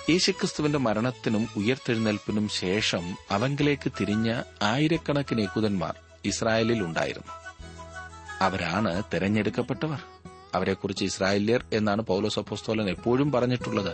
യേശുക്രിസ്തുവിന്റെ മരണത്തിനും ഉയർത്തെഴുന്നേൽപ്പിനും ശേഷം അവങ്കിലേക്ക് തിരിഞ്ഞ ആയിരക്കണക്കിന് യഹൂദന്മാർ ഇസ്രായേലിൽ ഉണ്ടായിരുന്നു അവരാണ് തെരഞ്ഞെടുക്കപ്പെട്ടവർ അവരെക്കുറിച്ച് ഇസ്രായേല്യർ എന്നാണ് പൌലോസ് അപ്പോസ്തോലൻ എപ്പോഴും പറഞ്ഞിട്ടുള്ളത്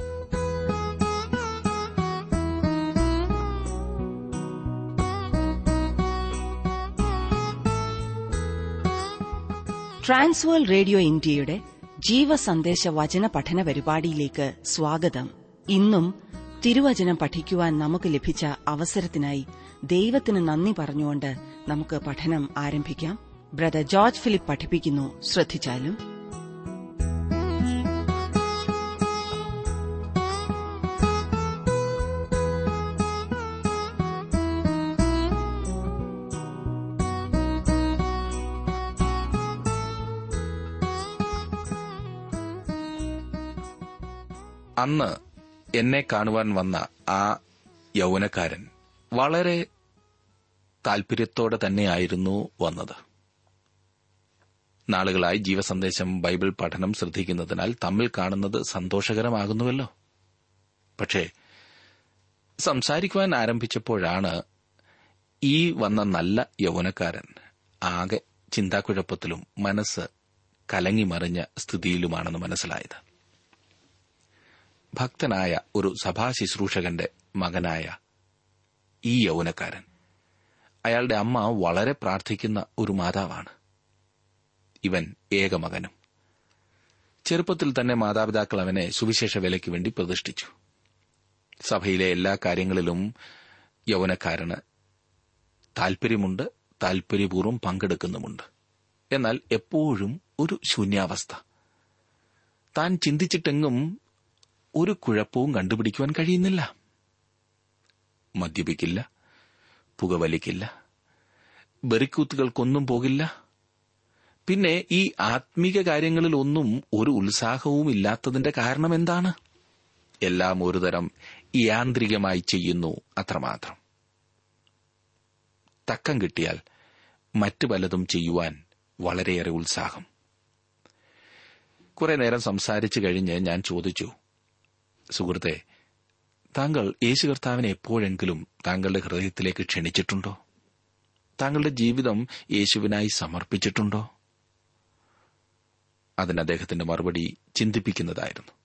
ട്രാൻസ്വേൾ റേഡിയോ ഇന്ത്യയുടെ ജീവസന്ദേശ വചന പഠന പരിപാടിയിലേക്ക് സ്വാഗതം ഇന്നും തിരുവചനം പഠിക്കുവാൻ നമുക്ക് ലഭിച്ച അവസരത്തിനായി ദൈവത്തിന് നന്ദി പറഞ്ഞുകൊണ്ട് നമുക്ക് പഠനം ആരംഭിക്കാം ബ്രദർ ജോർജ് ഫിലിപ്പ് പഠിപ്പിക്കുന്നു ശ്രദ്ധിച്ചാലും അന്ന് എന്നെ കാണുവാൻ വന്ന ആ യൗവനക്കാരൻ വളരെ താൽപര്യത്തോടെ തന്നെയായിരുന്നു വന്നത് നാളുകളായി ജീവസന്ദേശം ബൈബിൾ പഠനം ശ്രദ്ധിക്കുന്നതിനാൽ തമ്മിൽ കാണുന്നത് സന്തോഷകരമാകുന്നുവല്ലോ പക്ഷേ സംസാരിക്കുവാൻ ആരംഭിച്ചപ്പോഴാണ് ഈ വന്ന നല്ല യൗവനക്കാരൻ ആകെ ചിന്താക്കുഴപ്പത്തിലും മനസ്സ് കലങ്ങിമറിഞ്ഞ സ്ഥിതിയിലുമാണെന്ന് മനസ്സിലായത് ഭക്തനായ ഒരു സഭാ ശുശ്രൂഷകന്റെ മകനായ ഈ യൗവനക്കാരൻ അയാളുടെ അമ്മ വളരെ പ്രാർത്ഥിക്കുന്ന ഒരു മാതാവാണ് ഇവൻ ഏകമകനും ചെറുപ്പത്തിൽ തന്നെ മാതാപിതാക്കൾ അവനെ സുവിശേഷ വേലയ്ക്ക് വേണ്ടി പ്രതിഷ്ഠിച്ചു സഭയിലെ എല്ലാ കാര്യങ്ങളിലും യൗവനക്കാരന് താൽപര്യമുണ്ട് താൽപര്യപൂർവ്വം പങ്കെടുക്കുന്നുമുണ്ട് എന്നാൽ എപ്പോഴും ഒരു ശൂന്യാവസ്ഥ താൻ ചിന്തിച്ചിട്ടെങ്ങും ഒരു കുഴപ്പവും കണ്ടുപിടിക്കുവാൻ കഴിയുന്നില്ല മദ്യപിക്കില്ല പുകവലിക്കില്ല ബെറിക്കൂത്തുകൾക്കൊന്നും പോകില്ല പിന്നെ ഈ ആത്മീക കാര്യങ്ങളിൽ ഒന്നും ഒരു ഉത്സാഹവും ഇല്ലാത്തതിന്റെ കാരണം എന്താണ് എല്ലാം ഒരുതരം യാന്ത്രികമായി ചെയ്യുന്നു അത്രമാത്രം തക്കം കിട്ടിയാൽ മറ്റു പലതും ചെയ്യുവാൻ വളരെയേറെ ഉത്സാഹം കുറെ നേരം സംസാരിച്ചു കഴിഞ്ഞ് ഞാൻ ചോദിച്ചു സുഹൃത്തെ താങ്കൾ യേശു കർത്താവിനെ എപ്പോഴെങ്കിലും താങ്കളുടെ ഹൃദയത്തിലേക്ക് ക്ഷണിച്ചിട്ടുണ്ടോ താങ്കളുടെ ജീവിതം യേശുവിനായി സമർപ്പിച്ചിട്ടുണ്ടോ അതിന് അദ്ദേഹത്തിന്റെ മറുപടി ചിന്തിപ്പിക്കുന്നതായിരുന്നു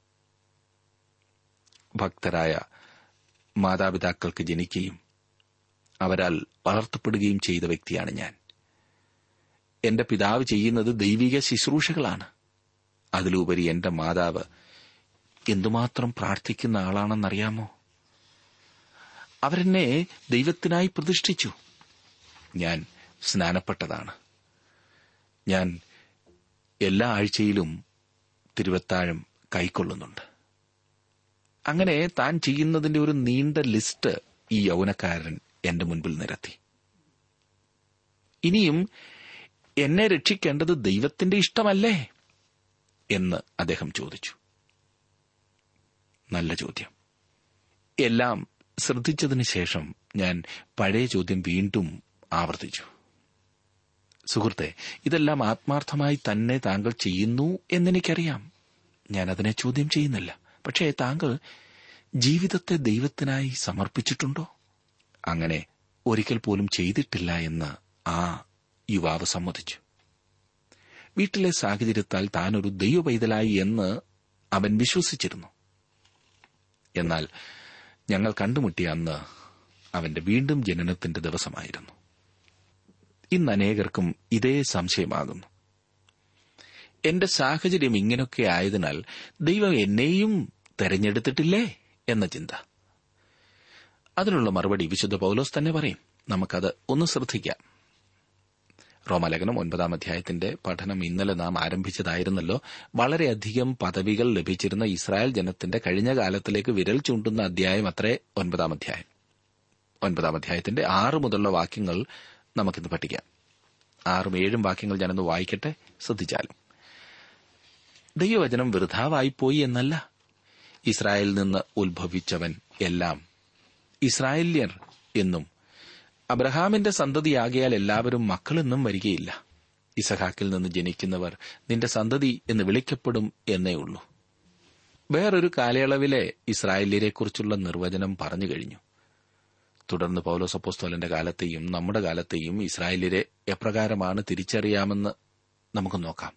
ഭക്തരായ മാതാപിതാക്കൾക്ക് ജനിക്കുകയും അവരാൽ വളർത്തപ്പെടുകയും ചെയ്ത വ്യക്തിയാണ് ഞാൻ എന്റെ പിതാവ് ചെയ്യുന്നത് ദൈവിക ശുശ്രൂഷകളാണ് അതിലുപരി എന്റെ മാതാവ് എന്തുമാത്രം പ്രാർത്ഥിക്കുന്ന ആളാണെന്നറിയാമോ അവരെന്നെ ദൈവത്തിനായി പ്രതിഷ്ഠിച്ചു ഞാൻ സ്നാനപ്പെട്ടതാണ് ഞാൻ എല്ലാ ആഴ്ചയിലും തിരുവത്താഴം കൈക്കൊള്ളുന്നുണ്ട് അങ്ങനെ താൻ ചെയ്യുന്നതിന്റെ ഒരു നീണ്ട ലിസ്റ്റ് ഈ യൗവനക്കാരൻ എന്റെ മുൻപിൽ നിരത്തി ഇനിയും എന്നെ രക്ഷിക്കേണ്ടത് ദൈവത്തിന്റെ ഇഷ്ടമല്ലേ എന്ന് അദ്ദേഹം ചോദിച്ചു നല്ല ചോദ്യം എല്ലാം ശ്രദ്ധിച്ചതിന് ശേഷം ഞാൻ പഴയ ചോദ്യം വീണ്ടും ആവർത്തിച്ചു സുഹൃത്തെ ഇതെല്ലാം ആത്മാർത്ഥമായി തന്നെ താങ്കൾ ചെയ്യുന്നു എന്നെനിക്കറിയാം ഞാൻ അതിനെ ചോദ്യം ചെയ്യുന്നില്ല പക്ഷേ താങ്കൾ ജീവിതത്തെ ദൈവത്തിനായി സമർപ്പിച്ചിട്ടുണ്ടോ അങ്ങനെ ഒരിക്കൽ പോലും ചെയ്തിട്ടില്ല എന്ന് ആ യുവാവ് സമ്മതിച്ചു വീട്ടിലെ സാഹചര്യത്താൽ താൻ ഒരു ദൈവ പൈതലായി എന്ന് അവൻ വിശ്വസിച്ചിരുന്നു എന്നാൽ ഞങ്ങൾ കണ്ടുമുട്ടിയ അന്ന് അവന്റെ വീണ്ടും ജനനത്തിന്റെ ദിവസമായിരുന്നു ഇന്ന് അനേകർക്കും ഇതേ സംശയമാകുന്നു എന്റെ സാഹചര്യം ഇങ്ങനെയൊക്കെ ആയതിനാൽ ദൈവം എന്നെയും തെരഞ്ഞെടുത്തിട്ടില്ലേ എന്ന ചിന്ത അതിനുള്ള മറുപടി വിശുദ്ധ പൗലോസ് തന്നെ പറയും നമുക്കത് ഒന്ന് ശ്രദ്ധിക്കാം റോമലേഖനം ഒൻപതാം അധ്യായത്തിന്റെ പഠനം ഇന്നലെ നാം ആരംഭിച്ചതായിരുന്നല്ലോ വളരെയധികം പദവികൾ ലഭിച്ചിരുന്ന ഇസ്രായേൽ ജനത്തിന്റെ കഴിഞ്ഞ കാലത്തിലേക്ക് വിരൽ ചൂണ്ടുന്ന അധ്യായം അത്രേ ഒൻപതാം അധ്യായം ഒൻപതാം അധ്യായത്തിന്റെ ആറ് മുതലുള്ള വാക്യങ്ങൾ നമുക്കിന്ന് പഠിക്കാം ആറും ഏഴും വാക്യങ്ങൾ ഞാനൊന്ന് വായിക്കട്ടെ ശ്രദ്ധിച്ചാലും ദൈവവചനം വൃഥാവായിപ്പോയി എന്നല്ല ഇസ്രായേലിൽ നിന്ന് ഉത്ഭവിച്ചവൻ എല്ലാം ഇസ്രായേല്യർ എന്നും അബ്രഹാമിന്റെ സന്തതിയാകിയാൽ എല്ലാവരും മക്കളെന്നും വരികയില്ല ഇസഹാക്കിൽ നിന്ന് ജനിക്കുന്നവർ നിന്റെ സന്തതി എന്ന് വിളിക്കപ്പെടും എന്നേ ഉള്ളൂ വേറൊരു കാലയളവിലെ ഇസ്രായേലിയരെക്കുറിച്ചുള്ള നിർവചനം പറഞ്ഞു കഴിഞ്ഞു തുടർന്ന് പൗലോസ് അപ്പോസ്തോലന്റെ കാലത്തെയും നമ്മുടെ കാലത്തെയും ഇസ്രായേലിയരെ എപ്രകാരമാണ് തിരിച്ചറിയാമെന്ന് നമുക്ക് നോക്കാം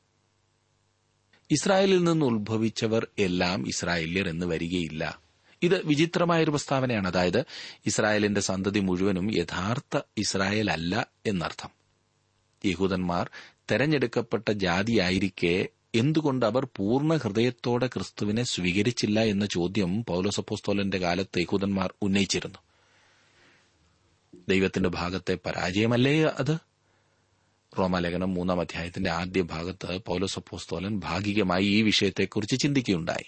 ഇസ്രായേലിൽ നിന്ന് ഉത്ഭവിച്ചവർ എല്ലാം ഇസ്രായേല്യർ എന്ന് വരികയില്ല ഇത് വിചിത്രമായൊരു പ്രസ്താവനയാണ് അതായത് ഇസ്രായേലിന്റെ സന്തതി മുഴുവനും യഥാർത്ഥ ഇസ്രായേൽ അല്ല എന്നർത്ഥം യഹൂദന്മാർ തെരഞ്ഞെടുക്കപ്പെട്ട ജാതിയായിരിക്കെ എന്തുകൊണ്ട് അവർ പൂർണ്ണ ഹൃദയത്തോടെ ക്രിസ്തുവിനെ സ്വീകരിച്ചില്ല എന്ന ചോദ്യം പൌലോസപ്പോസ്തോലന്റെ കാലത്ത് യഹൂദന്മാർ ഉന്നയിച്ചിരുന്നു ദൈവത്തിന്റെ ഭാഗത്തെ പരാജയമല്ലേ അത് റോമാലേഖനം മൂന്നാം അധ്യായത്തിന്റെ ആദ്യ ഭാഗത്ത് പൌലോസപ്പോസ്തോലൻ ഭാഗികമായി ഈ വിഷയത്തെക്കുറിച്ച് ചിന്തിക്കുകയുണ്ടായി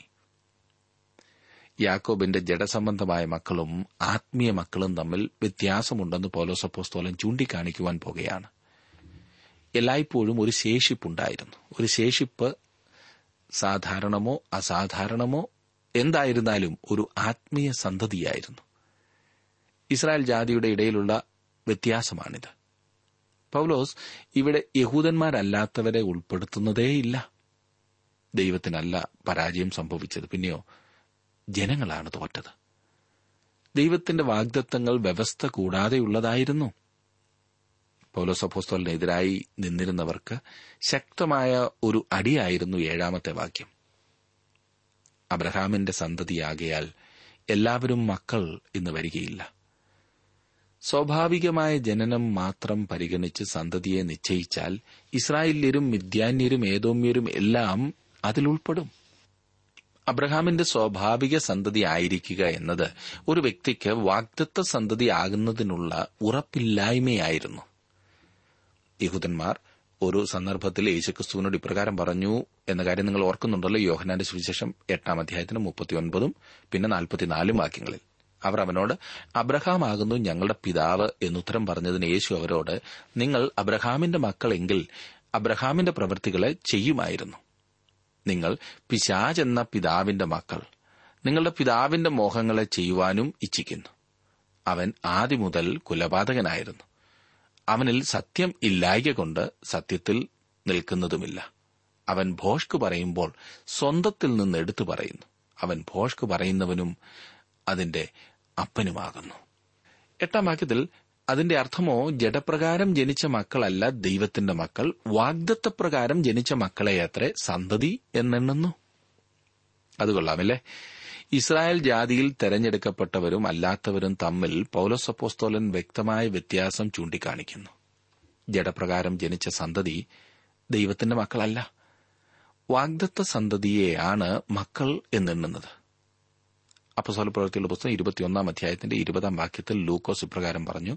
യാക്കോബിന്റെ ജഡസംബന്ധമായ മക്കളും ആത്മീയ മക്കളും തമ്മിൽ വ്യത്യാസമുണ്ടെന്ന് പൗലോസപ്പോസ്തോലൻ ചൂണ്ടിക്കാണിക്കുവാൻ പോകുകയാണ് എല്ലായ്പ്പോഴും ഒരു ശേഷിപ്പുണ്ടായിരുന്നു ഒരു ശേഷിപ്പ് സാധാരണമോ അസാധാരണമോ എന്തായിരുന്നാലും ഒരു ആത്മീയ സന്തതിയായിരുന്നു ഇസ്രായേൽ ജാതിയുടെ ഇടയിലുള്ള വ്യത്യാസമാണിത് പൗലോസ് ഇവിടെ യഹൂദന്മാരല്ലാത്തവരെ ഉൾപ്പെടുത്തുന്നതേയില്ല ദൈവത്തിനല്ല പരാജയം സംഭവിച്ചത് പിന്നെയോ ജനങ്ങളാണ് തോറ്റത് ദൈവത്തിന്റെ വാഗ്ദത്തങ്ങൾ വ്യവസ്ഥ കൂടാതെയുള്ളതായിരുന്നു പൗലോസപ്പോസ്തോലിനെതിരായി നിന്നിരുന്നവർക്ക് ശക്തമായ ഒരു അടിയായിരുന്നു ഏഴാമത്തെ വാക്യം അബ്രഹാമിന്റെ സന്തതിയാകയാൽ എല്ലാവരും മക്കൾ എന്ന് വരികയില്ല സ്വാഭാവികമായ ജനനം മാത്രം പരിഗണിച്ച് സന്തതിയെ നിശ്ചയിച്ചാൽ ഇസ്രായേല്യരും മിഥ്യാന്യരും ഏതോമ്യരും എല്ലാം അതിലുൾപ്പെടും അബ്രഹാമിന്റെ സ്വാഭാവിക സന്തതി ആയിരിക്കുക എന്നത് ഒരു വ്യക്തിക്ക് വാഗ്ദത്ത സന്തതി ആകുന്നതിനുള്ള ഉറപ്പില്ലായ്മയായിരുന്നു യഹൂദന്മാർ ഒരു സന്ദർഭത്തിൽ യേശുക്രിസ്തുവിനോട് ഇപ്രകാരം പറഞ്ഞു എന്ന കാര്യം നിങ്ങൾ ഓർക്കുന്നുണ്ടല്ലോ യോഹനാന്റെ സുവിശേഷം എട്ടാം അധ്യായത്തിന് മുപ്പത്തിയൊൻപതും പിന്നെ നാൽപ്പത്തിനാലും വാക്യങ്ങളിൽ അവർ അവനോട് അബ്രഹാം ആകുന്നു ഞങ്ങളുടെ പിതാവ് എന്നുത്തരം പറഞ്ഞതിന് യേശു അവരോട് നിങ്ങൾ അബ്രഹാമിന്റെ മക്കളെങ്കിൽ അബ്രഹാമിന്റെ പ്രവൃത്തികളെ ചെയ്യുമായിരുന്നു നിങ്ങൾ പിശാജ് എന്ന പിതാവിന്റെ മക്കൾ നിങ്ങളുടെ പിതാവിന്റെ മോഹങ്ങളെ ചെയ്യുവാനും ഇച്ഛിക്കുന്നു അവൻ ആദ്യം മുതൽ കുലപാതകനായിരുന്നു അവനിൽ സത്യം ഇല്ലായ്ക കൊണ്ട് സത്യത്തിൽ നിൽക്കുന്നതുമില്ല അവൻ ഭോഷ്ക് പറയുമ്പോൾ സ്വന്തത്തിൽ നിന്ന് എടുത്തു പറയുന്നു അവൻ ഭോഷ്ക് പറയുന്നവനും അതിന്റെ അപ്പനുമാകുന്നു എട്ടാം വാക്യത്തിൽ അതിന്റെ അർത്ഥമോ ജഡപ്രകാരം ജനിച്ച മക്കളല്ല ദൈവത്തിന്റെ മക്കൾ വാഗ്ദത്തപ്രകാരം ജനിച്ച മക്കളെ അത്ര സന്തതി എന്നെണ്ണുന്നു അത് കൊള്ളാമല്ലേ ഇസ്രായേൽ ജാതിയിൽ തെരഞ്ഞെടുക്കപ്പെട്ടവരും അല്ലാത്തവരും തമ്മിൽ പൌലോസപ്പോസ്തോലൻ വ്യക്തമായ വ്യത്യാസം ചൂണ്ടിക്കാണിക്കുന്നു ജഡപ്രകാരം ജനിച്ച സന്തതി ദൈവത്തിന്റെ മക്കളല്ല വാഗ്ദത്ത സന്തതിയെയാണ് മക്കൾ എന്നെണ്ണുന്നത് അപ്പസോല പ്രവൃത്തിയുള്ള പുസ്തകം ഇരുപത്തിയൊന്നാം അധ്യായത്തിന്റെ ഇരുപതാം വാക്യത്തിൽ ലൂക്കോസ് ഇപ്രകാരം പറഞ്ഞു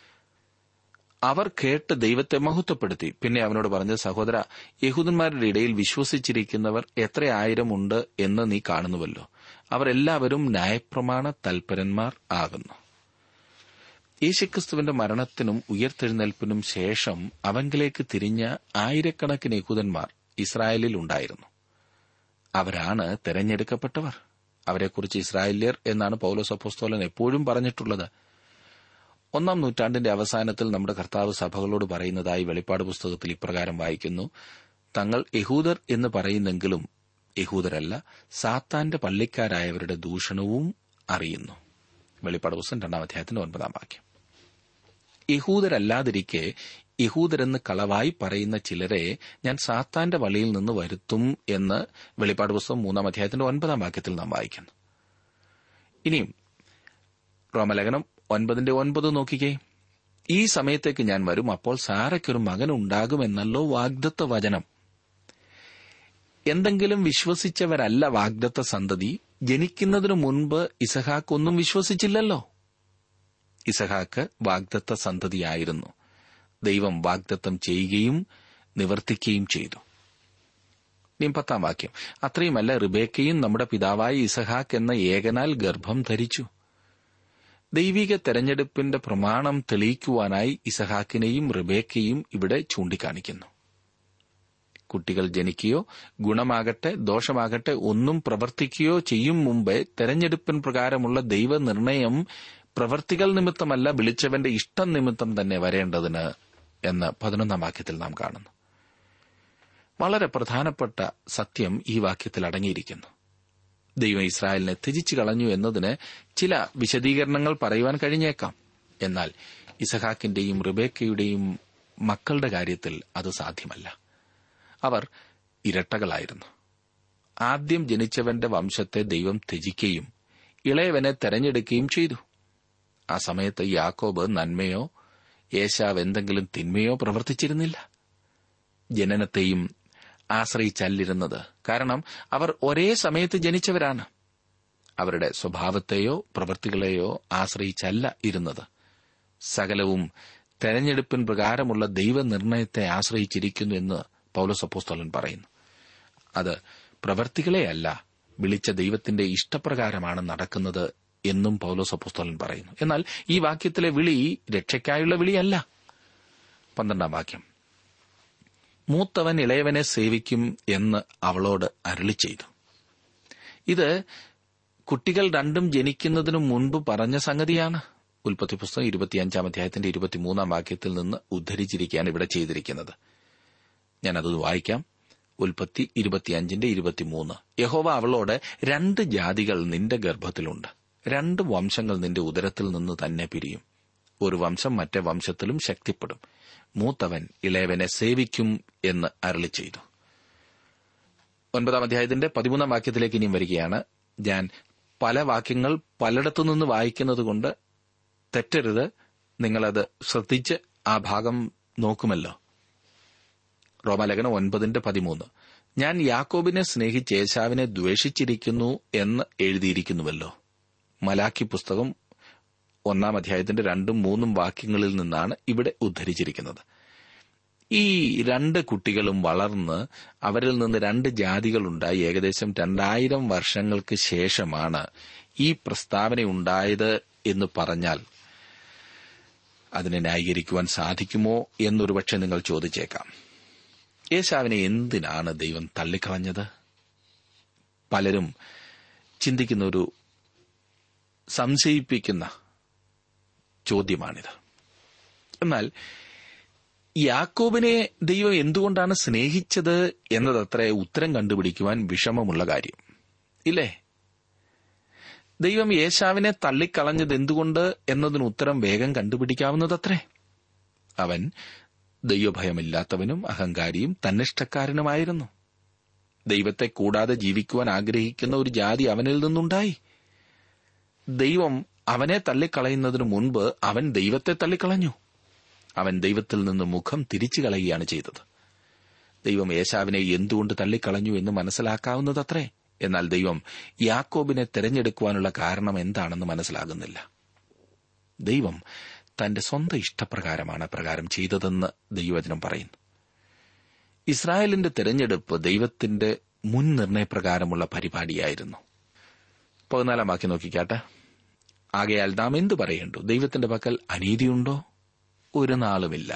അവർ കേട്ട് ദൈവത്തെ മഹത്വപ്പെടുത്തി പിന്നെ അവനോട് പറഞ്ഞത് സഹോദര യഹൂദന്മാരുടെ ഇടയിൽ വിശ്വസിച്ചിരിക്കുന്നവർ എത്ര ആയിരം ഉണ്ട് എന്ന് നീ കാണുന്നുവല്ലോ അവർ എല്ലാവരും ന്യായപ്രമാണ തൽപരന്മാർ ആകുന്നു യേശുക്രിസ്തുവിന്റെ മരണത്തിനും ഉയർത്തെഴുന്നേൽപ്പിനും ശേഷം അവങ്കിലേക്ക് തിരിഞ്ഞ ആയിരക്കണക്കിന് യഹൂദന്മാർ ഇസ്രായേലിൽ ഉണ്ടായിരുന്നു അവരാണ് തെരഞ്ഞെടുക്കപ്പെട്ടവർ അവരെക്കുറിച്ച് ഇസ്രായേല്യർ എന്നാണ് പൌലോസ് അപ്പോസ്തോലൻ എപ്പോഴും പറഞ്ഞിട്ടുള്ളത് ഒന്നാം നൂറ്റാണ്ടിന്റെ അവസാനത്തിൽ നമ്മുടെ കർത്താവ് സഭകളോട് പറയുന്നതായി വെളിപ്പാട് പുസ്തകത്തിൽ ഇപ്രകാരം വായിക്കുന്നു തങ്ങൾ യഹൂദർ എന്ന് പറയുന്നെങ്കിലും യഹൂദരല്ല സാത്താന്റെ പള്ളിക്കാരായവരുടെ ദൂഷണവും അറിയുന്നു വെളിപ്പാട് പുസ്തകം രണ്ടാം അധ്യായത്തിന്റെ ഒൻപതാം വാക്യം യഹൂദരല്ലാതിരിക്കെ യഹൂദരെന്ന് കളവായി പറയുന്ന ചിലരെ ഞാൻ സാത്താന്റെ വള്ളിയിൽ നിന്ന് വരുത്തും എന്ന് വെളിപ്പാട് പുസ്തകം മൂന്നാം അധ്യായത്തിന്റെ ഒൻപതാം വാക്യത്തിൽ നാം വായിക്കുന്നു ഇനിയും റോമലേഖനം ഒൻപതിന്റെ ഒൻപത് നോക്കിക്കേ ഈ സമയത്തേക്ക് ഞാൻ വരും അപ്പോൾ സാറയ്ക്കൊരു മകൻ ഉണ്ടാകുമെന്നല്ലോ വാഗ്ദത്ത വചനം എന്തെങ്കിലും വിശ്വസിച്ചവരല്ല വാഗ്ദത്ത സന്തതി ജനിക്കുന്നതിനു മുൻപ് ഇസഹാക്ക് ഒന്നും വിശ്വസിച്ചില്ലല്ലോ ഇസഹാക്ക് വാഗ്ദത്ത സന്തതിയായിരുന്നു ദൈവം വാഗ്ദത്തം ചെയ്യുകയും നിവർത്തിക്കുകയും ചെയ്തു ഇനിയും പത്താം വാക്യം അത്രയുമല്ല റിബേക്കയും നമ്മുടെ പിതാവായ ഇസഹാക്ക് എന്ന ഏകനാൽ ഗർഭം ധരിച്ചു ദൈവിക തെരഞ്ഞെടുപ്പിന്റെ പ്രമാണം തെളിയിക്കുവാനായി ഇസഹാക്കിനെയും റിബേക്കയും ഇവിടെ ചൂണ്ടിക്കാണിക്കുന്നു കുട്ടികൾ ജനിക്കുകയോ ഗുണമാകട്ടെ ദോഷമാകട്ടെ ഒന്നും പ്രവർത്തിക്കുകയോ ചെയ്യും മുമ്പേ തെരഞ്ഞെടുപ്പിൻ പ്രകാരമുള്ള ദൈവനിർണയം പ്രവർത്തികൾ നിമിത്തമല്ല വിളിച്ചവന്റെ ഇഷ്ടം നിമിത്തം തന്നെ വരേണ്ടതിന് എന്ന് പതിനൊന്നാം വാക്യത്തിൽ നാം കാണുന്നു വളരെ പ്രധാനപ്പെട്ട സത്യം ഈ വാക്യത്തിൽ അടങ്ങിയിരിക്കുന്നു ദൈവം ഇസ്രായേലിനെ ത്യജിച്ചു കളഞ്ഞു എന്നതിന് ചില വിശദീകരണങ്ങൾ പറയുവാൻ കഴിഞ്ഞേക്കാം എന്നാൽ ഇസഹാക്കിന്റെയും റിബേക്കയുടെയും മക്കളുടെ കാര്യത്തിൽ അത് സാധ്യമല്ല അവർ ഇരട്ടകളായിരുന്നു ആദ്യം ജനിച്ചവന്റെ വംശത്തെ ദൈവം ത്യജിക്കുകയും ഇളയവനെ തെരഞ്ഞെടുക്കുകയും ചെയ്തു ആ സമയത്ത് യാക്കോബ് നന്മയോ യേശാവ് എന്തെങ്കിലും തിന്മയോ പ്രവർത്തിച്ചിരുന്നില്ല ജനനത്തെയും ആശ്രയിച്ചല്ലിരുന്നത് കാരണം അവർ ഒരേ സമയത്ത് ജനിച്ചവരാണ് അവരുടെ സ്വഭാവത്തെയോ പ്രവൃത്തികളെയോ ആശ്രയിച്ചല്ല ഇരുന്നത് സകലവും തെരഞ്ഞെടുപ്പിൻ പ്രകാരമുള്ള ദൈവനിർണയത്തെ ആശ്രയിച്ചിരിക്കുന്നു എന്ന് പൌലോസപ്പോസ്തോലൻ പറയുന്നു അത് പ്രവർത്തികളെയല്ല വിളിച്ച ദൈവത്തിന്റെ ഇഷ്ടപ്രകാരമാണ് നടക്കുന്നത് എന്നും പൌലോസപ്പോസ്തോലൻ പറയുന്നു എന്നാൽ ഈ വാക്യത്തിലെ വിളി രക്ഷയ്ക്കായുള്ള വിളിയല്ല പന്ത്രണ്ടാം വാക്യം മൂത്തവൻ ഇളയവനെ സേവിക്കും എന്ന് അവളോട് അരുളി ചെയ്തു ഇത് കുട്ടികൾ രണ്ടും ജനിക്കുന്നതിനു മുൻപ് പറഞ്ഞ സംഗതിയാണ് ഉൽപ്പത്തി പുസ്തകം ഇരുപത്തിയഞ്ചാം അധ്യായത്തിന്റെ ഇരുപത്തിമൂന്നാം വാക്യത്തിൽ നിന്ന് ഉദ്ധരിച്ചിരിക്കുകയാണ് ഇവിടെ ചെയ്തിരിക്കുന്നത് ഞാനത് വായിക്കാം ഉൽപ്പത്തി ഇരുപത്തിയഞ്ചിന്റെ ഇരുപത്തിമൂന്ന് യഹോവ അവളോട് രണ്ട് ജാതികൾ നിന്റെ ഗർഭത്തിലുണ്ട് രണ്ട് വംശങ്ങൾ നിന്റെ ഉദരത്തിൽ നിന്ന് തന്നെ പിരിയും ഒരു വംശം മറ്റേ വംശത്തിലും ശക്തിപ്പെടും മൂത്തവൻ ഇളയവനെ സേവിക്കും എന്ന് അരളി ചെയ്തു ഒൻപതാം അധ്യായത്തിന്റെ പതിമൂന്നാം വാക്യത്തിലേക്ക് ഇനിയും വരികയാണ് ഞാൻ പല വാക്യങ്ങൾ പലയിടത്തു നിന്ന് വായിക്കുന്നതുകൊണ്ട് തെറ്റരുത് നിങ്ങളത് ശ്രദ്ധിച്ച് ആ ഭാഗം നോക്കുമല്ലോ റോമാലേഖനം ഒൻപതിന്റെ പതിമൂന്ന് ഞാൻ യാക്കോബിനെ സ്നേഹിച്ച് ഏശാവിനെ ദ്വേഷിച്ചിരിക്കുന്നു എന്ന് എഴുതിയിരിക്കുന്നുവല്ലോ മലാക്കി പുസ്തകം ഒന്നാം അധ്യായത്തിന്റെ രണ്ടും മൂന്നും വാക്യങ്ങളിൽ നിന്നാണ് ഇവിടെ ഉദ്ധരിച്ചിരിക്കുന്നത് ഈ രണ്ട് കുട്ടികളും വളർന്ന് അവരിൽ നിന്ന് രണ്ട് ജാതികളുണ്ടായി ഏകദേശം രണ്ടായിരം വർഷങ്ങൾക്ക് ശേഷമാണ് ഈ പ്രസ്താവന ഉണ്ടായത് എന്ന് പറഞ്ഞാൽ അതിനെ ന്യായീകരിക്കുവാൻ സാധിക്കുമോ എന്നൊരുപക്ഷെ നിങ്ങൾ ചോദിച്ചേക്കാം യേശാവിനെ എന്തിനാണ് ദൈവം തള്ളിക്കളഞ്ഞത് പലരും ചിന്തിക്കുന്ന ഒരു സംശയിപ്പിക്കുന്ന ചോദ്യമാണിത് എന്നാൽ യാക്കോബിനെ ദൈവം എന്തുകൊണ്ടാണ് സ്നേഹിച്ചത് എന്നതത്ര ഉത്തരം കണ്ടുപിടിക്കുവാൻ വിഷമമുള്ള കാര്യം ഇല്ലേ ദൈവം യേശാവിനെ തള്ളിക്കളഞ്ഞത് എന്തുകൊണ്ട് എന്നതിന് ഉത്തരം വേഗം കണ്ടുപിടിക്കാവുന്നതത്രേ അവൻ ദൈവഭയമില്ലാത്തവനും അഹങ്കാരിയും തന്നിഷ്ടക്കാരനുമായിരുന്നു ദൈവത്തെ കൂടാതെ ജീവിക്കുവാൻ ആഗ്രഹിക്കുന്ന ഒരു ജാതി അവനിൽ നിന്നുണ്ടായി ദൈവം അവനെ തള്ളിക്കളയുന്നതിനു മുൻപ് അവൻ ദൈവത്തെ തള്ളിക്കളഞ്ഞു അവൻ ദൈവത്തിൽ നിന്ന് മുഖം തിരിച്ചു കളയുകയാണ് ചെയ്തത് ദൈവം യേശാവിനെ എന്തുകൊണ്ട് തള്ളിക്കളഞ്ഞു എന്ന് മനസ്സിലാക്കാവുന്നതത്രേ എന്നാൽ ദൈവം യാക്കോബിനെ തെരഞ്ഞെടുക്കുവാനുള്ള കാരണം എന്താണെന്ന് മനസ്സിലാകുന്നില്ല ദൈവം തന്റെ സ്വന്തം ഇഷ്ടപ്രകാരമാണ് പ്രകാരം ചെയ്തതെന്ന് ദൈവവചനം പറയുന്നു ഇസ്രായേലിന്റെ തെരഞ്ഞെടുപ്പ് ദൈവത്തിന്റെ മുൻ നിർണയപ്രകാരമുള്ള പരിപാടിയായിരുന്നു പതിനാലാം വാക്യം നോക്കിക്കാട്ടെ ആകയാൽ നാം എന്തു പറയേണ്ടു ദൈവത്തിന്റെ പക്കൽ അനീതിയുണ്ടോ ഒരു നാളുമില്ല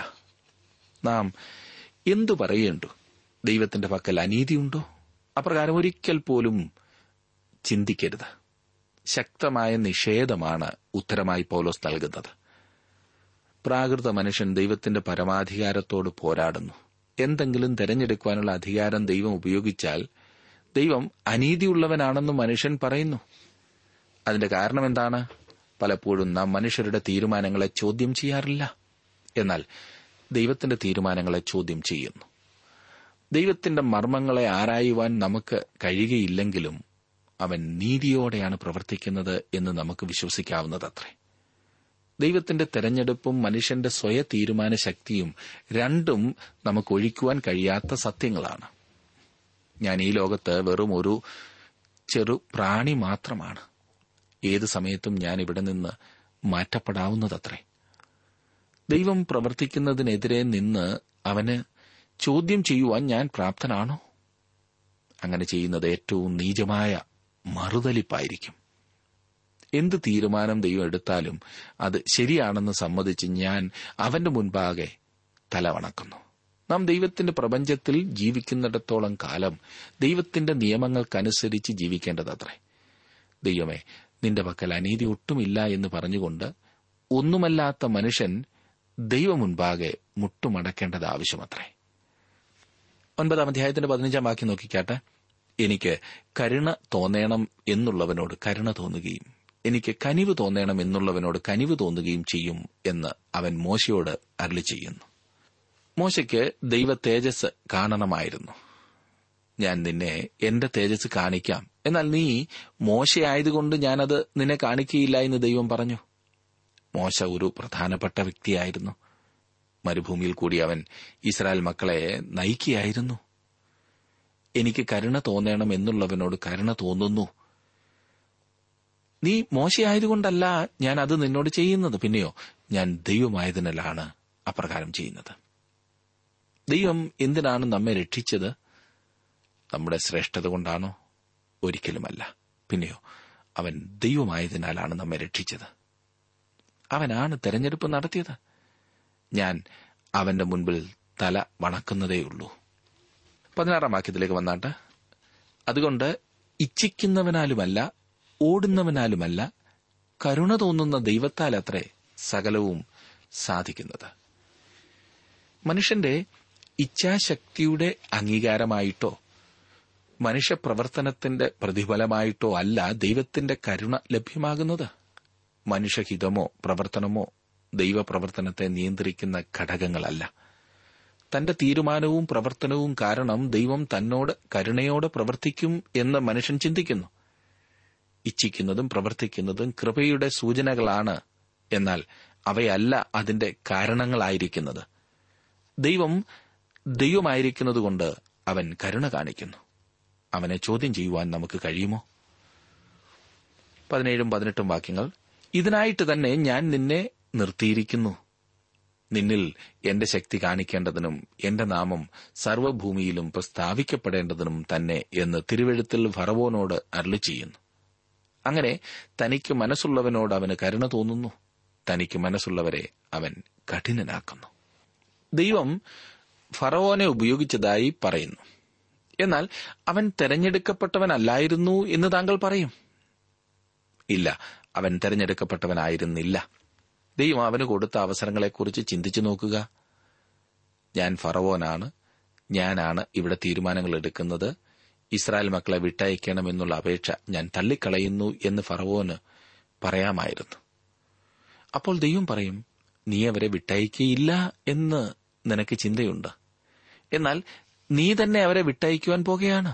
നാം എന്തു പറയേണ്ടു ദൈവത്തിന്റെ പക്കൽ അനീതിയുണ്ടോ അപ്രകാരം ഒരിക്കൽ പോലും ചിന്തിക്കരുത് ശക്തമായ നിഷേധമാണ് ഉത്തരമായി പൗലോസ് നൽകുന്നത് പ്രാകൃത മനുഷ്യൻ ദൈവത്തിന്റെ പരമാധികാരത്തോട് പോരാടുന്നു എന്തെങ്കിലും തെരഞ്ഞെടുക്കുവാനുള്ള അധികാരം ദൈവം ഉപയോഗിച്ചാൽ ദൈവം അനീതിയുള്ളവനാണെന്ന് മനുഷ്യൻ പറയുന്നു അതിന്റെ കാരണം എന്താണ് പലപ്പോഴും നാം മനുഷ്യരുടെ തീരുമാനങ്ങളെ ചോദ്യം ചെയ്യാറില്ല എന്നാൽ ദൈവത്തിന്റെ തീരുമാനങ്ങളെ ചോദ്യം ചെയ്യുന്നു ദൈവത്തിന്റെ മർമ്മങ്ങളെ ആരായുവാൻ നമുക്ക് കഴിയുകയില്ലെങ്കിലും അവൻ നീതിയോടെയാണ് പ്രവർത്തിക്കുന്നത് എന്ന് നമുക്ക് വിശ്വസിക്കാവുന്നതത്രേ ദൈവത്തിന്റെ തെരഞ്ഞെടുപ്പും മനുഷ്യന്റെ സ്വയ തീരുമാന ശക്തിയും രണ്ടും നമുക്ക് ഒഴിക്കുവാൻ കഴിയാത്ത സത്യങ്ങളാണ് ഞാൻ ഈ ലോകത്ത് വെറും ഒരു ചെറു പ്രാണി മാത്രമാണ് ഏത് സമയത്തും ഞാൻ ഇവിടെ നിന്ന് മാറ്റപ്പെടാവുന്നതത്രേ ദൈവം പ്രവർത്തിക്കുന്നതിനെതിരെ നിന്ന് അവന് ചോദ്യം ചെയ്യുവാൻ ഞാൻ പ്രാപ്തനാണോ അങ്ങനെ ചെയ്യുന്നത് ഏറ്റവും നീചമായ മറുതലിപ്പായിരിക്കും എന്ത് തീരുമാനം ദൈവം എടുത്താലും അത് ശരിയാണെന്ന് സമ്മതിച്ച് ഞാൻ അവന്റെ മുൻപാകെ തലവണക്കുന്നു നാം ദൈവത്തിന്റെ പ്രപഞ്ചത്തിൽ ജീവിക്കുന്നിടത്തോളം കാലം ദൈവത്തിന്റെ നിയമങ്ങൾക്കനുസരിച്ച് ജീവിക്കേണ്ടതത്രേ ദൈവമേ നിന്റെ പക്കൽ അനീതി ഒട്ടുമില്ല എന്ന് പറഞ്ഞുകൊണ്ട് ഒന്നുമല്ലാത്ത മനുഷ്യൻ ദൈവ മുൻപാകെ മുട്ടുമടക്കേണ്ടത് ആവശ്യമത്രേ ഒൻപതാം അധ്യായത്തിന്റെ പതിനഞ്ചാം വാക്യം നോക്കിക്കാട്ടെ എനിക്ക് കരുണ തോന്നേണം എന്നുള്ളവനോട് കരുണ തോന്നുകയും എനിക്ക് കനിവ് തോന്നേണം എന്നുള്ളവനോട് കനിവ് തോന്നുകയും ചെയ്യും എന്ന് അവൻ മോശയോട് അരളി ചെയ്യുന്നു മോശയ്ക്ക് ദൈവ തേജസ് കാണണമായിരുന്നു ഞാൻ നിന്നെ എന്റെ തേജസ് കാണിക്കാം എന്നാൽ നീ മോശയായതുകൊണ്ട് ഞാനത് നിന്നെ കാണിക്കുകയില്ല എന്ന് ദൈവം പറഞ്ഞു മോശ ഒരു പ്രധാനപ്പെട്ട വ്യക്തിയായിരുന്നു മരുഭൂമിയിൽ കൂടി അവൻ ഇസ്രായേൽ മക്കളെ നയിക്കുകയായിരുന്നു എനിക്ക് കരുണ തോന്നണം എന്നുള്ളവനോട് കരുണ തോന്നുന്നു നീ മോശയായതുകൊണ്ടല്ല ഞാൻ അത് നിന്നോട് ചെയ്യുന്നത് പിന്നെയോ ഞാൻ ദൈവമായതിനാലാണ് അപ്രകാരം ചെയ്യുന്നത് ദൈവം എന്തിനാണ് നമ്മെ രക്ഷിച്ചത് നമ്മുടെ ശ്രേഷ്ഠത കൊണ്ടാണോ ഒരിക്കലുമല്ല പിന്നെയോ അവൻ ദൈവമായതിനാലാണ് നമ്മെ രക്ഷിച്ചത് അവനാണ് തെരഞ്ഞെടുപ്പ് നടത്തിയത് ഞാൻ അവന്റെ മുൻപിൽ തല വണക്കുന്നതേയുള്ളൂ പതിനാറാം വാക്യത്തിലേക്ക് വന്നാട്ട് അതുകൊണ്ട് ഇച്ഛിക്കുന്നവനാലുമല്ല ഓടുന്നവനാലുമല്ല കരുണ തോന്നുന്ന ദൈവത്താൽ അത്രേ സകലവും സാധിക്കുന്നത് മനുഷ്യന്റെ ഇച്ഛാശക്തിയുടെ അംഗീകാരമായിട്ടോ മനുഷ്യപ്രവർത്തനത്തിന്റെ പ്രതിഫലമായിട്ടോ അല്ല ദൈവത്തിന്റെ കരുണ ലഭ്യമാകുന്നത് മനുഷ്യഹിതമോ പ്രവർത്തനമോ ദൈവപ്രവർത്തനത്തെ നിയന്ത്രിക്കുന്ന ഘടകങ്ങളല്ല തന്റെ തീരുമാനവും പ്രവർത്തനവും കാരണം ദൈവം തന്നോട് കരുണയോടെ പ്രവർത്തിക്കും എന്ന് മനുഷ്യൻ ചിന്തിക്കുന്നു ഇച്ഛിക്കുന്നതും പ്രവർത്തിക്കുന്നതും കൃപയുടെ സൂചനകളാണ് എന്നാൽ അവയല്ല അതിന്റെ കാരണങ്ങളായിരിക്കുന്നത് ദൈവം ദൈവമായിരിക്കുന്നതുകൊണ്ട് അവൻ കരുണ കാണിക്കുന്നു അവനെ ചോദ്യം ചെയ്യുവാൻ നമുക്ക് കഴിയുമോ പതിനേഴും പതിനെട്ടും വാക്യങ്ങൾ ഇതിനായിട്ട് തന്നെ ഞാൻ നിന്നെ നിർത്തിയിരിക്കുന്നു നിന്നിൽ എന്റെ ശക്തി കാണിക്കേണ്ടതിനും എന്റെ നാമം സർവ്വഭൂമിയിലും പ്രസ്താവിക്കപ്പെടേണ്ടതിനും തന്നെ എന്ന് തിരുവെഴുത്തിൽ ഫറവോനോട് അരളി ചെയ്യുന്നു അങ്ങനെ തനിക്ക് മനസ്സുള്ളവനോട് അവന് കരുണ തോന്നുന്നു തനിക്ക് മനസ്സുള്ളവരെ അവൻ കഠിനനാക്കുന്നു ദൈവം ഫറവോനെ ഉപയോഗിച്ചതായി പറയുന്നു എന്നാൽ അവൻ തെരഞ്ഞെടുക്കപ്പെട്ടവനല്ലായിരുന്നു എന്ന് താങ്കൾ പറയും ഇല്ല അവൻ തെരഞ്ഞെടുക്കപ്പെട്ടവനായിരുന്നില്ല ദൈവം അവന് കൊടുത്ത അവസരങ്ങളെക്കുറിച്ച് ചിന്തിച്ചു നോക്കുക ഞാൻ ഫറവോനാണ് ഞാനാണ് ഇവിടെ തീരുമാനങ്ങൾ എടുക്കുന്നത് ഇസ്രായേൽ മക്കളെ വിട്ടയക്കണമെന്നുള്ള അപേക്ഷ ഞാൻ തള്ളിക്കളയുന്നു എന്ന് ഫറവോന് പറയാമായിരുന്നു അപ്പോൾ ദൈവം പറയും നീ അവരെ വിട്ടയക്കയില്ല എന്ന് നിനക്ക് ചിന്തയുണ്ട് എന്നാൽ നീ തന്നെ അവരെ വിട്ടയക്കുവാൻ പോകുകയാണ്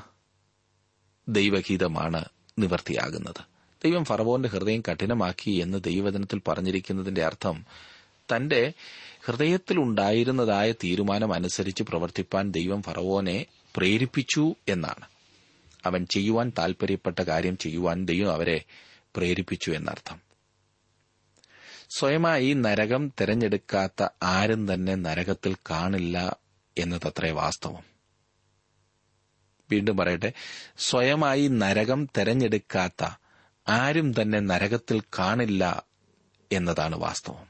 ദൈവഗീതമാണ് നിവർത്തിയാകുന്നത് ദൈവം ഫറവോന്റെ ഹൃദയം കഠിനമാക്കി എന്ന് ദൈവവചനത്തിൽ പറഞ്ഞിരിക്കുന്നതിന്റെ അർത്ഥം തന്റെ ഹൃദയത്തിലുണ്ടായിരുന്നതായ തീരുമാനം അനുസരിച്ച് പ്രവർത്തിപ്പാൻ ദൈവം ഫറവോനെ പ്രേരിപ്പിച്ചു എന്നാണ് അവൻ ചെയ്യുവാൻ താൽപര്യപ്പെട്ട കാര്യം ചെയ്യുവാൻ ദൈവം അവരെ പ്രേരിപ്പിച്ചു എന്നർത്ഥം സ്വയമായി നരകം തിരഞ്ഞെടുക്കാത്ത ആരും തന്നെ നരകത്തിൽ കാണില്ല എന്നതത്രേ വാസ്തവം വീണ്ടും പറയട്ടെ സ്വയമായി നരകം തെരഞ്ഞെടുക്കാത്ത ആരും തന്നെ നരകത്തിൽ കാണില്ല എന്നതാണ് വാസ്തവം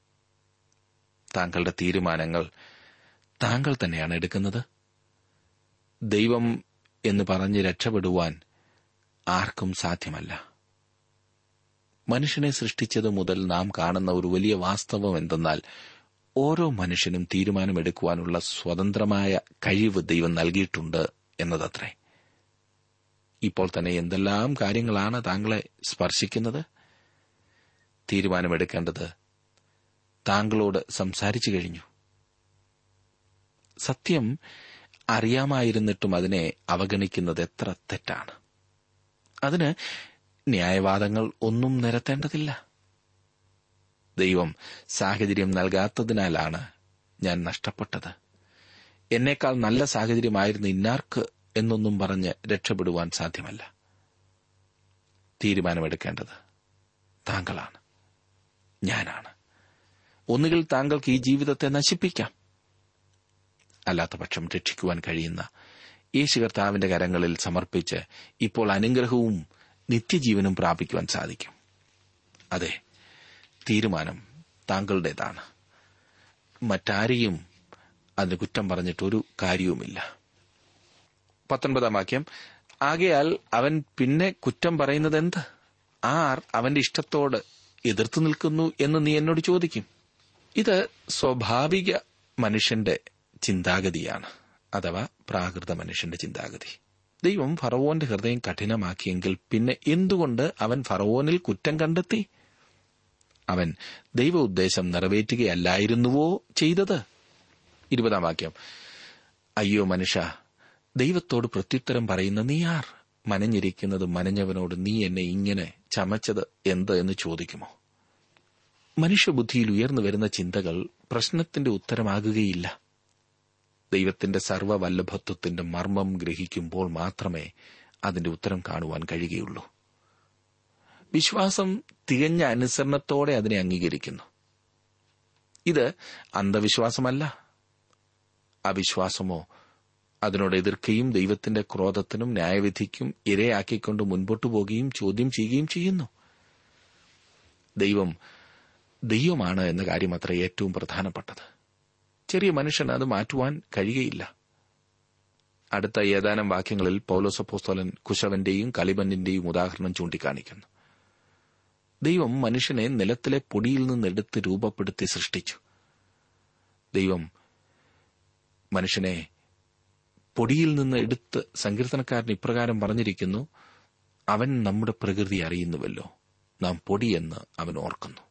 താങ്കളുടെ തീരുമാനങ്ങൾ താങ്കൾ തന്നെയാണ് എടുക്കുന്നത് ദൈവം എന്ന് പറഞ്ഞ് രക്ഷപ്പെടുവാൻ ആർക്കും സാധ്യമല്ല മനുഷ്യനെ സൃഷ്ടിച്ചത് മുതൽ നാം കാണുന്ന ഒരു വലിയ വാസ്തവം എന്തെന്നാൽ ഓരോ മനുഷ്യനും തീരുമാനമെടുക്കുവാനുള്ള സ്വതന്ത്രമായ കഴിവ് ദൈവം നൽകിയിട്ടുണ്ട് എന്നതത്രേ ഇപ്പോൾ തന്നെ എന്തെല്ലാം കാര്യങ്ങളാണ് താങ്കളെ സ്പർശിക്കുന്നത് തീരുമാനമെടുക്കേണ്ടത് താങ്കളോട് സംസാരിച്ചു കഴിഞ്ഞു സത്യം അറിയാമായിരുന്നിട്ടും അതിനെ അവഗണിക്കുന്നത് എത്ര തെറ്റാണ് അതിന് ന്യായവാദങ്ങൾ ഒന്നും നിരത്തേണ്ടതില്ല ദൈവം സാഹചര്യം നൽകാത്തതിനാലാണ് ഞാൻ നഷ്ടപ്പെട്ടത് എന്നേക്കാൾ നല്ല സാഹചര്യമായിരുന്നു ഇന്നാർക്ക് എന്നൊന്നും പറഞ്ഞ് രക്ഷപ്പെടുവാൻ സാധ്യമല്ല തീരുമാനമെടുക്കേണ്ടത് താങ്കളാണ് ഞാനാണ് ഒന്നുകിൽ താങ്കൾക്ക് ഈ ജീവിതത്തെ നശിപ്പിക്കാം അല്ലാത്ത പക്ഷം രക്ഷിക്കുവാൻ കഴിയുന്ന യേശു കർത്താവിന്റെ കരങ്ങളിൽ സമർപ്പിച്ച് ഇപ്പോൾ അനുഗ്രഹവും നിത്യജീവനും പ്രാപിക്കുവാൻ സാധിക്കും അതെ തീരുമാനം താങ്കളുടേതാണ് മറ്റാരെയും അതിന് കുറ്റം പറഞ്ഞിട്ടൊരു കാര്യവുമില്ല പത്തൊൻപതാം വാക്യം ആകയാൽ അവൻ പിന്നെ കുറ്റം പറയുന്നത് എന്ത് ആർ അവന്റെ ഇഷ്ടത്തോട് എതിർത്തു നിൽക്കുന്നു എന്ന് നീ എന്നോട് ചോദിക്കും ഇത് സ്വാഭാവിക മനുഷ്യന്റെ ചിന്താഗതിയാണ് അഥവാ പ്രാകൃത മനുഷ്യന്റെ ചിന്താഗതി ദൈവം ഫറവോന്റെ ഹൃദയം കഠിനമാക്കിയെങ്കിൽ പിന്നെ എന്തുകൊണ്ട് അവൻ ഫറവോനിൽ കുറ്റം കണ്ടെത്തി അവൻ ദൈവ ഉദ്ദേശം നിറവേറ്റുകയല്ലായിരുന്നുവോ ചെയ്തത് ഇരുപതാം വാക്യം അയ്യോ മനുഷ്യ ദൈവത്തോട് പ്രത്യുത്തരം പറയുന്ന നീ ആർ മനഞ്ഞിരിക്കുന്നത് മനഞ്ഞവനോട് നീ എന്നെ ഇങ്ങനെ ചമച്ചത് എന്ത് എന്ന് ചോദിക്കുമോ മനുഷ്യബുദ്ധിയിൽ ഉയർന്നു വരുന്ന ചിന്തകൾ പ്രശ്നത്തിന്റെ ഉത്തരമാകുകയില്ല ദൈവത്തിന്റെ സർവ്വവല്ലഭത്വത്തിന്റെ മർമ്മം ഗ്രഹിക്കുമ്പോൾ മാത്രമേ അതിന്റെ ഉത്തരം കാണുവാൻ കഴിയുകയുള്ളൂ വിശ്വാസം തികഞ്ഞ അനുസരണത്തോടെ അതിനെ അംഗീകരിക്കുന്നു ഇത് അന്ധവിശ്വാസമല്ല അവിശ്വാസമോ അതിനോട് എതിർക്കുകയും ദൈവത്തിന്റെ ക്രോധത്തിനും ന്യായവിധിക്കും ഇരയാക്കിക്കൊണ്ട് മുൻപോട്ടു പോകുകയും ചോദ്യം ചെയ്യുകയും ചെയ്യുന്നു ദൈവം ദൈവമാണ് എന്ന കാര്യം അത്ര ഏറ്റവും പ്രധാനപ്പെട്ടത് ചെറിയ മനുഷ്യന് അത് മാറ്റുവാൻ കഴിയുകയില്ല അടുത്ത ഏതാനും വാക്യങ്ങളിൽ പൌലോസപ്പോസ്തോലൻ കുശവന്റെയും കലിബന്റിന്റെയും ഉദാഹരണം ചൂണ്ടിക്കാണിക്കുന്നു ദൈവം മനുഷ്യനെ നിലത്തിലെ പൊടിയിൽ നിന്നെടുത്ത് രൂപപ്പെടുത്തി സൃഷ്ടിച്ചു ദൈവം മനുഷ്യനെ പൊടിയിൽ നിന്ന് എടുത്ത് സങ്കീർത്തനക്കാരൻ ഇപ്രകാരം പറഞ്ഞിരിക്കുന്നു അവൻ നമ്മുടെ പ്രകൃതി അറിയുന്നുവല്ലോ നാം പൊടിയെന്ന് അവൻ ഓർക്കുന്നു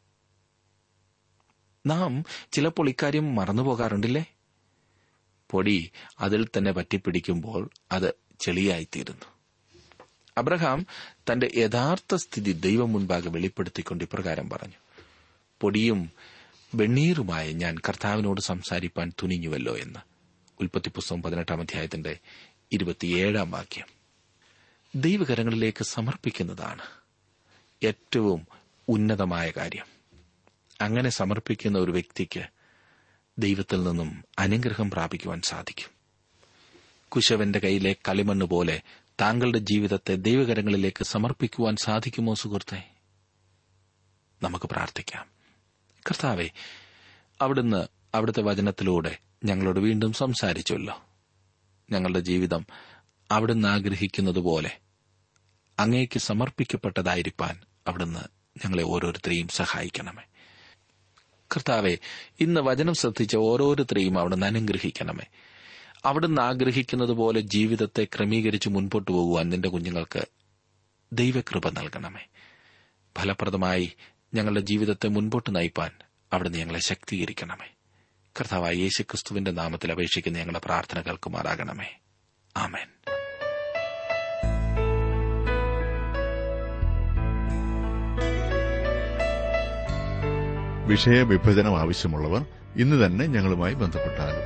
നാം ചിലപ്പോൾ ഇക്കാര്യം മറന്നുപോകാറുണ്ടില്ലേ പൊടി അതിൽ തന്നെ പറ്റിപ്പിടിക്കുമ്പോൾ അത് ചെളിയായിത്തീരുന്നു അബ്രഹാം തന്റെ യഥാർത്ഥ സ്ഥിതി ദൈവം മുൻപാകെ വെളിപ്പെടുത്തിക്കൊണ്ട് ഇപ്രകാരം പറഞ്ഞു പൊടിയും വെണ്ണീറുമായ ഞാൻ കർത്താവിനോട് സംസാരിപ്പാൻ തുനിഞ്ഞുവല്ലോ എന്ന് ഉൽപ്പത്തി പുസ്തകം പതിനെട്ടാം അധ്യായത്തിന്റെ ഇരുപത്തിയേഴാം വാക്യം ദൈവകരങ്ങളിലേക്ക് സമർപ്പിക്കുന്നതാണ് ഏറ്റവും ഉന്നതമായ കാര്യം അങ്ങനെ സമർപ്പിക്കുന്ന ഒരു വ്യക്തിക്ക് ദൈവത്തിൽ നിന്നും അനുഗ്രഹം പ്രാപിക്കുവാൻ സാധിക്കും കുശവന്റെ കയ്യിലെ കളിമണ്ണ് പോലെ താങ്കളുടെ ജീവിതത്തെ ദൈവകരങ്ങളിലേക്ക് സമർപ്പിക്കുവാൻ സാധിക്കുമോ സുഹൃത്തെ നമുക്ക് പ്രാർത്ഥിക്കാം കർത്താവെ അവിടുന്ന് അവിടുത്തെ വചനത്തിലൂടെ ഞങ്ങളോട് വീണ്ടും സംസാരിച്ചുവല്ലോ ഞങ്ങളുടെ ജീവിതം അവിടുന്ന് ആഗ്രഹിക്കുന്നതുപോലെ അങ്ങേക്ക് സമർപ്പിക്കപ്പെട്ടതായിരിക്കാൻ അവിടുന്ന് ഞങ്ങളെ ഓരോരുത്തരെയും സഹായിക്കണമേ കർത്താവെ ഇന്ന് വചനം ശ്രദ്ധിച്ച ഓരോരുത്തരെയും അവിടുന്ന് അനുഗ്രഹിക്കണമേ അവിടുന്ന് ആഗ്രഹിക്കുന്നത് പോലെ ജീവിതത്തെ ക്രമീകരിച്ച് മുൻപോട്ട് പോകുവാൻ നിന്റെ കുഞ്ഞുങ്ങൾക്ക് ദൈവകൃപ നൽകണമേ ഫലപ്രദമായി ഞങ്ങളുടെ ജീവിതത്തെ മുൻപോട്ട് നയിപ്പാൻ അവിടുന്ന് ഞങ്ങളെ ശക്തീകരിക്കണമേ കർത്താവായ യേശുക്രിസ്തുവിന്റെ നാമത്തിൽ അപേക്ഷിക്കുന്ന ഞങ്ങളുടെ പ്രാർത്ഥന കേൾക്കുമാറാകണമേ ആമേൻ വിഷയവിഭജനം ആവശ്യമുള്ളവർ ഇന്ന് തന്നെ ഞങ്ങളുമായി ബന്ധപ്പെട്ടാലും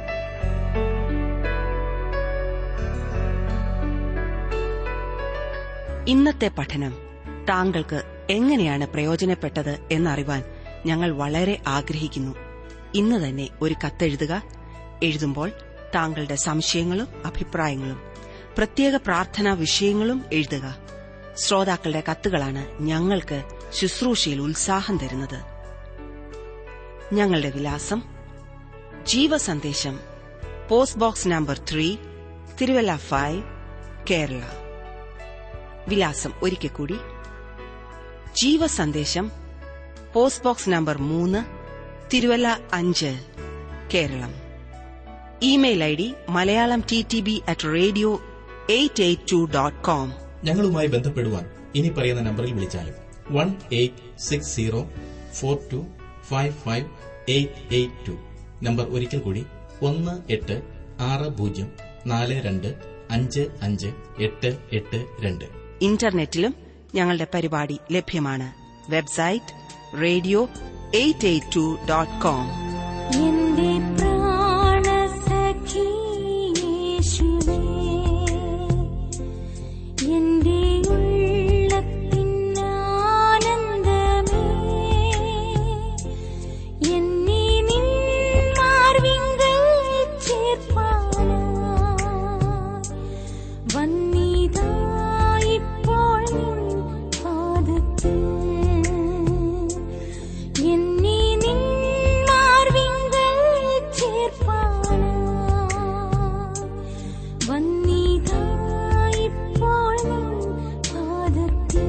ഇന്നത്തെ പഠനം താങ്കൾക്ക് എങ്ങനെയാണ് പ്രയോജനപ്പെട്ടത് എന്നറിവാൻ ഞങ്ങൾ വളരെ ആഗ്രഹിക്കുന്നു ഇന്ന് തന്നെ ഒരു കത്തെഴുതുക എഴുതുമ്പോൾ താങ്കളുടെ സംശയങ്ങളും അഭിപ്രായങ്ങളും പ്രത്യേക പ്രാർത്ഥനാ വിഷയങ്ങളും എഴുതുക ശ്രോതാക്കളുടെ കത്തുകളാണ് ഞങ്ങൾക്ക് ശുശ്രൂഷയിൽ ഉത്സാഹം തരുന്നത് ഞങ്ങളുടെ വിലാസം Jeevasandesham post box number three Thiruvalla five Kerala വിലാസം ഒരിക്കൽ കൂടി ജീവസന്ദേശം പോസ്റ്റ് ബോക്സ് നമ്പർ മൂന്ന് തിരുവല്ല അഞ്ച് Keralam email I D Malayalam T T B at radio eight eight two dot com ഞങ്ങളുമായി ബന്ധപ്പെടുവാൻ ഇനി പറയുന്ന നമ്പറിൽ വിളിച്ചാലും one eight six zero four two five five eight eight two number ഒരിക്കൽ കൂടി ഒന്ന് എട്ട് ആറ് പൂജ്യം നാല് രണ്ട് അഞ്ച് അഞ്ച് എട്ട് എട്ട് രണ്ട് ഇന്റർനെറ്റിലും ഞങ്ങളുടെ പരിപാടി ലഭ്യമാണ് website radio eight eight two dot com എന്റെ പ്രാണസഖി യേശുവേ എന്റെ ഉള്ളത്തിനാനന്ദമേ എന്നെ നിൻ മാർവിങ്കൽ ചേർപ്പാനായി വന്നിതാ ഇപ്പോൾ നിൻ പാദത്തിൽ എന്നെ നിൻ മാർവിങ്കൽ ചേർപ്പാനായി വന്നിതാ ഇപ്പോൾ നിൻ പാദത്തിൽ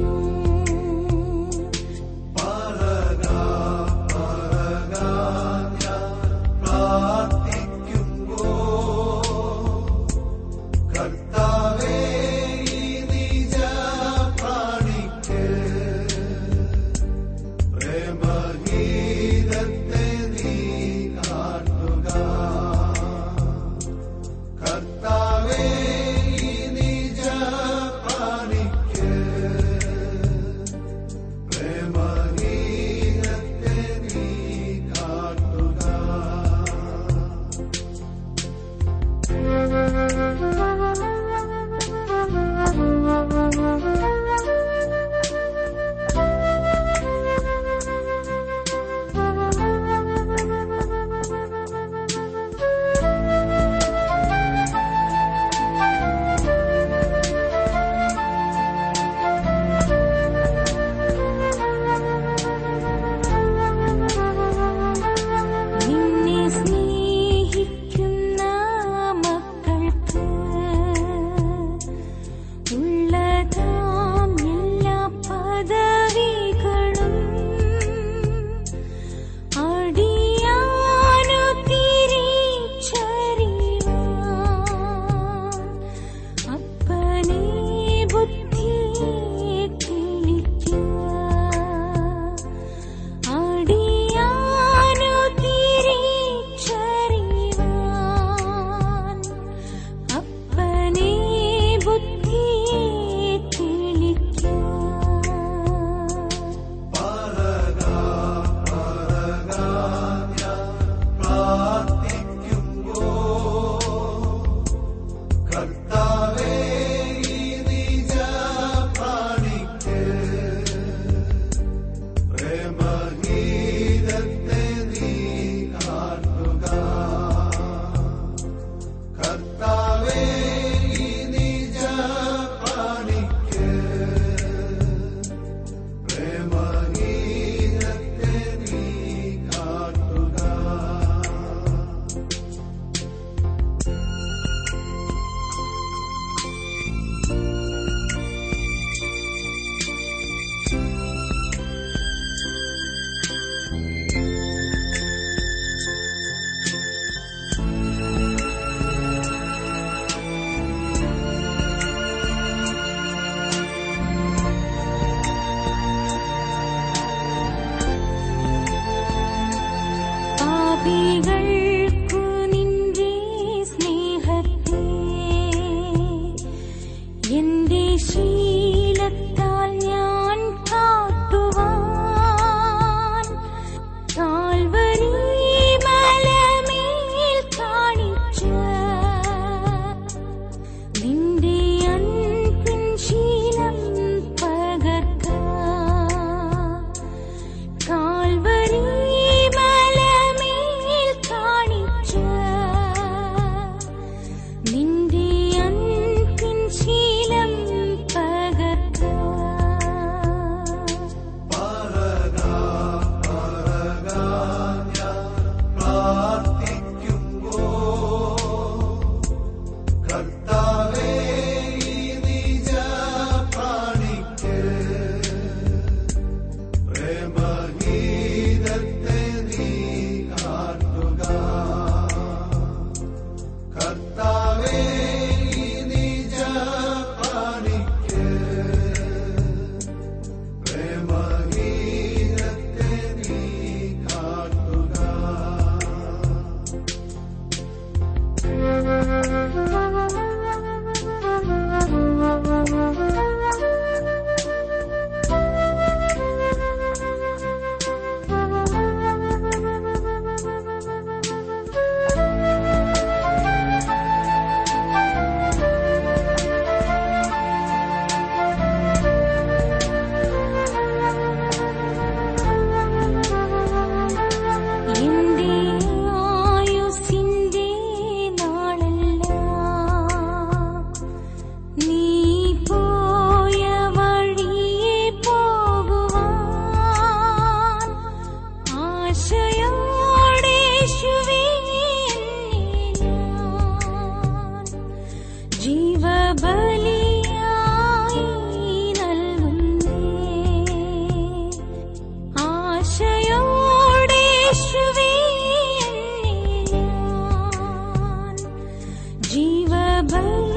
കർത്താവേ നിന്നെ സ്നേഹിക്കുന്ന മക്കൾക്ക് ഉള്ളതാം എല്ലാ പദവികളും അടിയാനു തിരിച്ചറിവാൻ അപ്പനെ ബുദ്ധിയെ തെളിക്കുക അടിയാനു തിരിച്ചറിവാൻ അപ്പനെ ബുദ്ധിയെ തെളിക്കുക പാപികൾക്കു നിന്റെ സ്നേഹത്തെ എന്റെ ശീലത്താൽ ഞാൻ കാട്ടുവാൻ കാൽവരി മലമേൽ കാണിച്ച നിന്റെ അൻപിൻ ശീലം പകർക്ക കാൽവരി മലമേൽ കാണിച്ച നിന്റെ അൻപിൻ ശീലം പകർക്ക എന്റെ ആയുസ്സിന്റെ നാളെല്ലാം നീ പോയ വഴിയെ പോകുവാൻ ആശയോടെ യേശുവേ ഞാൻ ജീവബലിയായി നൽകുന്നേ ആശയോടെ യേശുവേ ഞാൻ ജീവബലിയായി